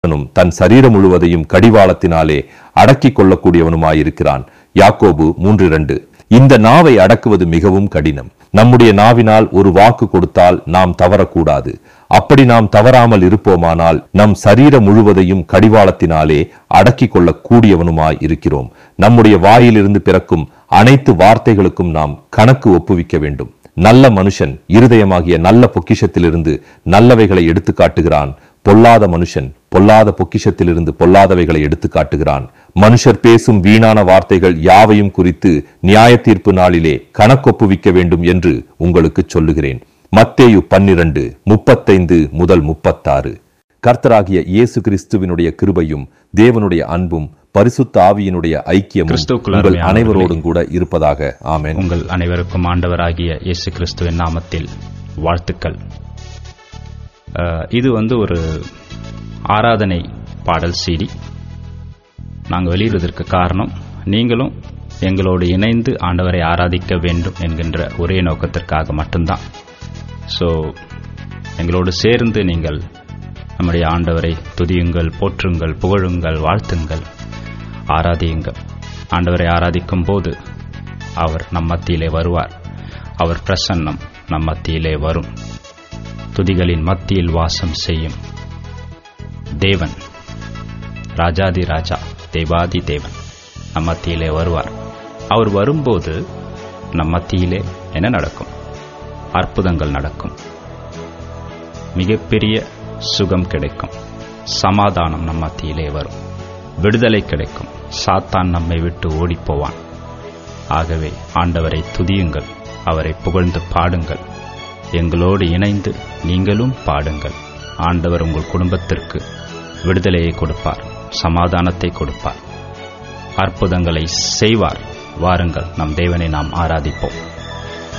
அவனும் தன் சரீரம் முழுவதையும் கடிவாளத்தினாலே அடக்கிக் கொள்ளக்கூடியவனுமாயிருக்கிறான் யாக்கோபு மூன்று இரண்டு இந்த நாவை அடக்குவது மிகவும் கடினம் நம்முடைய நாவினால் ஒரு வாக்கு கொடுத்தால் நாம் தவறக்கூடாது அப்படி நாம் தவறாமல் இருப்போமானால் நம் சரீரம் முழுவதையும் கடிவாளத்தினாலே அடக்கிக் கொள்ளக் கூடியவனுமாய் இருக்கிறோம் நம்முடைய வாயிலிருந்து பிறக்கும் அனைத்து வார்த்தைகளுக்கும் நாம் கணக்கு ஒப்புவிக்க வேண்டும் நல்ல மனுஷன் இருதயமாகிய நல்ல பொக்கிஷத்திலிருந்து நல்லவைகளை எடுத்து காட்டுகிறான் பொல்லாத மனுஷன் பொல்லாத பொக்கிஷத்திலிருந்து பொல்லாதவைகளை எடுத்து காட்டுகிறான் மனுஷர் பேசும் வீணான வார்த்தைகள் யாவையும் குறித்து நியாய தீர்ப்பு நாளிலே கணக்கொப்புவிக்க வேண்டும் என்று உங்களுக்கு சொல்லுகிறேன் மத்தேயு பன்னிரண்டு முப்பத்தைந்து முதல் முப்பத்தாறு கர்த்தராகிய இயேசு கிறிஸ்துவினுடைய கிருபையும் தேவனுடைய அன்பும் பரிசுத்த ஆவியினுடைய ஐக்கியமும் கிறிஸ்துவுக்குள் உங்கள் அருமையானவர்களே. அனைவரோடும் கூட இருப்பதாக ஆமென் உங்கள் அனைவருக்கும் ஆண்டவராகிய இயேசு கிறிஸ்துவின் நாமத்தில் வாழ்த்துக்கள் அஹ், இது வந்து ஒரு ஆராதனை பாடல் சீடி நாங்கள் வெளியிடுவதற்கு காரணம் நீங்களும் எங்களோடு இணைந்து ஆண்டவரை ஆராதிக்க வேண்டும் என்கின்ற ஒரே நோக்கத்திற்காக மட்டும்தான் ஸோ எங்களோடு சேர்ந்து நீங்கள் நம்முடைய ஆண்டவரை துதியுங்கள் போற்றுங்கள் புகழுங்கள் வாழ்த்துங்கள் ஆராதியுங்கள் ஆண்டவரை ஆராதிக்கும் போது அவர் நம் மத்தியிலே வருவார் அவர் பிரசன்னம் நம் மத்தியிலே வரும் துதிகளின் மத்தியில் வாசம் செய்யும் தேவன் ராஜாதி ராஜா தேவாதி தேவன் நம் மத்தியிலே வருவார் அவர் வரும்போது நம் மத்தியிலே என்ன நடக்கும் அற்புதங்கள் நடக்கும் மிகப்பெரிய சுகம் கிடைக்கும் சமாதானம் நம் மத்தியிலே வரும் விடுதலை கிடைக்கும் சாத்தான் நம்மை விட்டு ஓடிப்போவான் ஆகவே ஆண்டவரை துதியுங்கள் அவரை புகழ்ந்து பாடுங்கள் எங்களோடு இணைந்து நீங்களும் பாடுங்கள் ஆண்டவர் உங்கள் குடும்பத்திற்கு விடுதலையை கொடுப்பார் சமாதானத்தை கொடுப்பார் அற்புதங்களை செய்வார் வாருங்கள் நம் தேவனை நாம் ஆராதிப்போம்